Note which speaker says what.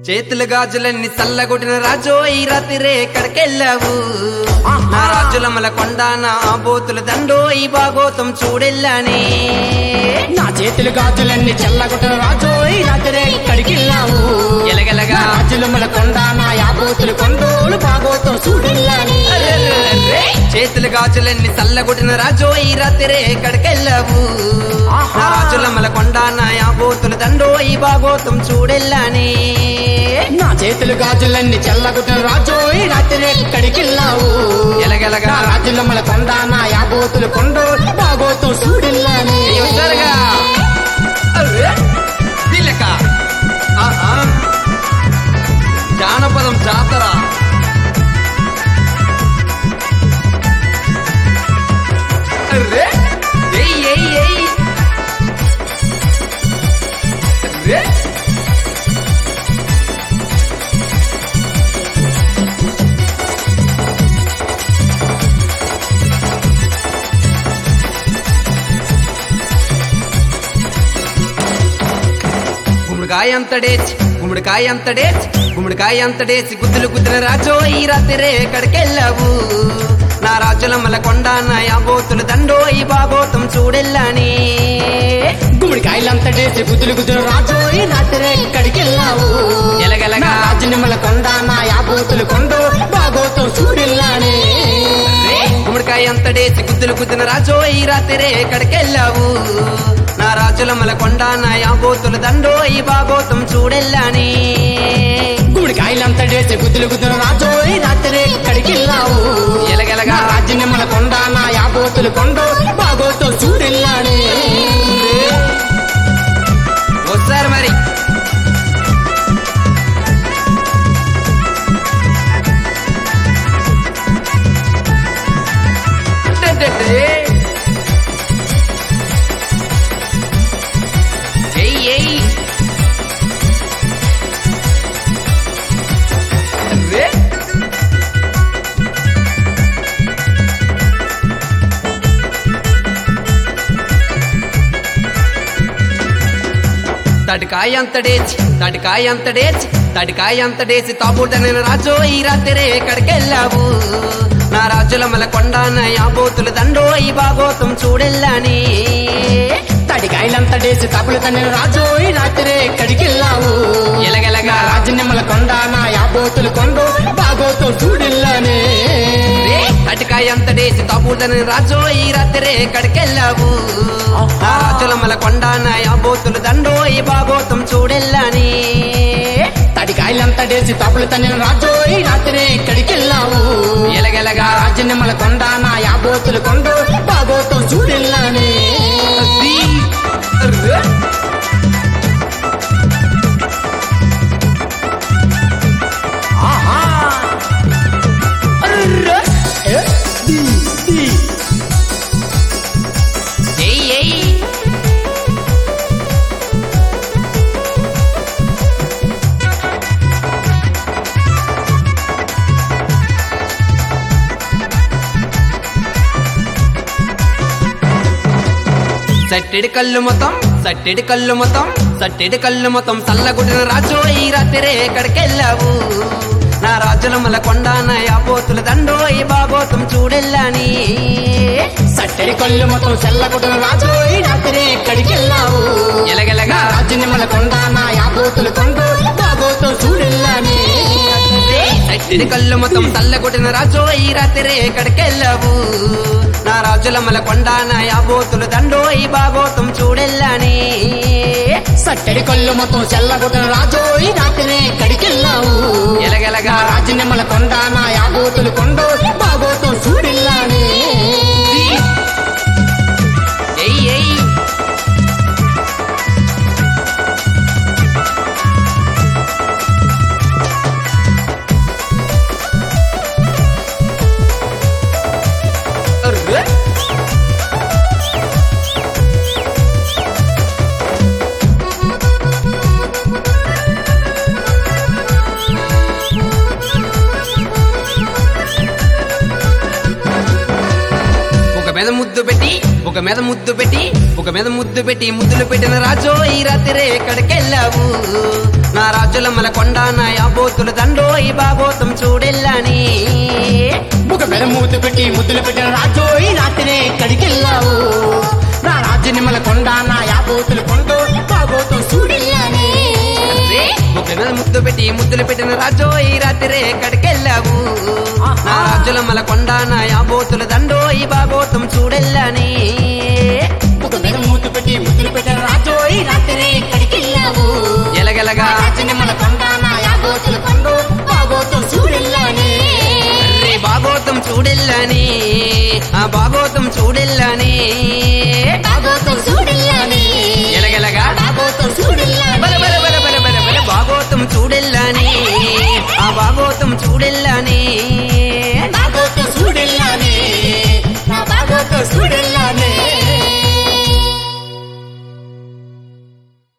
Speaker 1: చేతులు గాజులన్నీ చల్లగొట్టిన రాజో ఈ రాత్రి ఎక్కడికెళ్ళావు నా రాజులమల కొండ నా బోతుల దండో ఈ భాగోతం చూడెళ్ళానే
Speaker 2: నా చేతులు గాజులన్నీ చెల్లగొట్టిన రాజు ఈ రాత్రే ఇక్కడికి వెళ్ళావు
Speaker 1: ఎలగెలగా
Speaker 2: రాజులమ్మల కొండ నా యాబోతులు కొండోలు బాగోతో చూడెళ్ళాని
Speaker 1: చేతులు గాజులన్నీ చల్లగొట్టిన రాజో ఈ రాత్రి ఎక్కడికెళ్ళావు నా రాజులమల కొండ నా బోతుల దండో ఈ భాగోతం చూడెళ్ళానే
Speaker 2: నా చేతులు గాజులన్నీ చెల్లగొట్టిన రాజు ఈ రాత్రే ఇక్కడికి వెళ్ళావు
Speaker 1: ఎలగెలగా
Speaker 2: నా రాజులమ్మల కొండ నా యాబోతులు కొండోలు బాగోతో చూడెళ్ళాని
Speaker 1: వస్తారుగా వీళ్ళక ఆహా. జానపదం జాతర అర్రే. ఏయ్, ఏయ్, ఏయ్. అర్రే. గుమ్మడికాయ అంతడేసి గుమ్మడికాయ అంతడేసి గుమ్మడికాయ అంతడేసి గుద్దులు గుద్దిన రాజో ఈ రాత్రి ఎక్కడికెళ్ళావు నా రాజులమ్మల కొండ నా యాబోతులు దండో ఈ బాగోతం చూడెళ్ళాని
Speaker 2: గుమ్మడికాయలంతా చేసి గుద్దులు గుద్దులు రాజు ఈ రాత్రే ఇక్కడికి వెళ్ళావు
Speaker 1: ఎలగెలగా.
Speaker 2: నా రాజునిమ్మల కొండ నా యాబోతులు కొండో బాగోతో చూడెళ్ళాని
Speaker 1: గుమ్మడికాయ అంతడేసి గుద్దులు గుద్దిన రాజో ఈ రాత్రి ఎక్కడికెళ్ళావు నా రాజులమ్మల కొండ నా యాబోతులు దండో ఈ బాగోతం చూడెళ్ళాని
Speaker 2: గుమ్మడికాయలంతా చేసి గుద్దులు గుద్దులు రాజు ఈ రాత్రే ఇక్కడికి వెళ్ళావు
Speaker 1: ఎలగెలగా.
Speaker 2: నా రాజునిమ్మల కొండ నా యాబోతులు కొండో బాగోతో చూడెళ్ళాని
Speaker 1: వస్తారు మరి డడ్డడ్డే. ఏయ్, ఏయ్. అర్రే. తటికాయ అంతడేచి తటికాయ అంతడేచి తటికాయ అంతడేసి తాపూడనైన రాజో ఈ రాత్రి ఎక్కడికెళ్ళావు నా రాజులమల కొండ నా యాబోతులు దండో ఈ బాగోతం చూడెళ్ళాని
Speaker 2: తడికాయలంతా చేసి తప్పులు తన్నిన రాజు ఈ రాత్రే ఇక్కడికి వెళ్ళావు
Speaker 1: ఎలగెలగా.
Speaker 2: నా రాజునిమ్మల కొండ నా యాబోతులు కొండో బాగోతో చూడెళ్ళాని
Speaker 1: తటికాయ అంతడేసి తాపూడనైన రాజో ఈ రాత్రి ఎక్కడికెళ్ళావు నా రాజులమల కొండ నా యాబోతులు దండో ఈ బాగోతం చూడెళ్ళాని
Speaker 2: తడికాయలంతా చేసి తప్పులు తన్నిన రాజు ఈ రాత్రే ఇక్కడికి వెళ్ళావు
Speaker 1: ఎలగెలగా
Speaker 2: రాజనిమ్మల కొండ నా యాబోతులు కొండో బాగోతో చూడెళ్ళాని
Speaker 1: అది. అర్రే. ఏయ్, ఏయ్. సట్టెడి కళ్ళు మొత్తం సట్టెడి కళ్ళు మొత్తం సట్టెడి కళ్ళు మొత్తం చల్లగుడిన రాజు ఈ రాత్రి ఎక్కడికెళ్ళావు నా రాజులమల కొండ నా యాపోతుల దండో ఈ బాగోతం చూడెళ్ళాని
Speaker 2: సట్టడి కళ్ళు మొత్తం చెల్లగొట్టిన రాజు ఈ రాత్రే ఇక్కడికి వెళ్ళావు
Speaker 1: ఎలగెలగా
Speaker 2: రాజనిమ్మల కొండ నా యాబోతులు కొండో బాగోతో చూడెళ్ళాని
Speaker 1: సట్టెడి కళ్ళు మొత్తం చల్లగొట్టిన రాజు ఈ రాత్రి ఎక్కడికెళ్ళావు నా రాజులమల కొండ నా యాబోతుల దండో ఈ బాగోతం చూడెళ్ళాని
Speaker 2: సట్టడి కళ్ళు మొత్తం చెల్లగొట్టిన రాజు ఈ రాత్రే ఇక్కడికి వెళ్ళావు
Speaker 1: ఎలగెలగా
Speaker 2: నా రాజనిమ్మల కొండ నా యాబోతులు కొండో బాగోతో చూడెళ్ళాని
Speaker 1: ఏయ్ ఏయ్ అర్రే. ఒక మీద ముద్దు పెట్టి ఒక మీద ముద్దు పెట్టి ఒక మీద ముద్దు పెట్టి ముద్దులు పెట్టిన రాజో ఈ రాత్రి ఎక్కడికెళ్ళావు నా రాజు రాజులమ్మల కొండాన యాబోతులు దండోయి బాగోతం చూడెల్లని
Speaker 2: ముఖ మెడ మూతి పెట్టి ముద్దులు పెట్టిన రాజోయి రాత్రినే కడికెళ్ళావు నా రాజ్య నిమ్మల కొండ నా యాబోతులు కొండో బాగోతో చూడెళ్ళానే
Speaker 1: ముద్దు మీద ముద్దు పెట్టి ముద్దులు పెట్టిన రాజోయి రాత్రే కడికెళ్ళావు నా రాజులమ్మల కొండాన యాబోతులు దండోయి బాగోతం చూడెల్లని
Speaker 2: ముఖ మెడ మూతి పెట్టి ముద్దులు పెట్టిన రాజోయి రాత్రినే కడికెళ్ళావు
Speaker 1: ఎలగెలగా
Speaker 2: రాజ్య నిమ్మల కొండ నా యాబోతులు కొండో బాగోతో చూడెళ్ళానే
Speaker 1: రే బాగోతం చూడెల్లని ఆ బాగోతం చూడెల్లని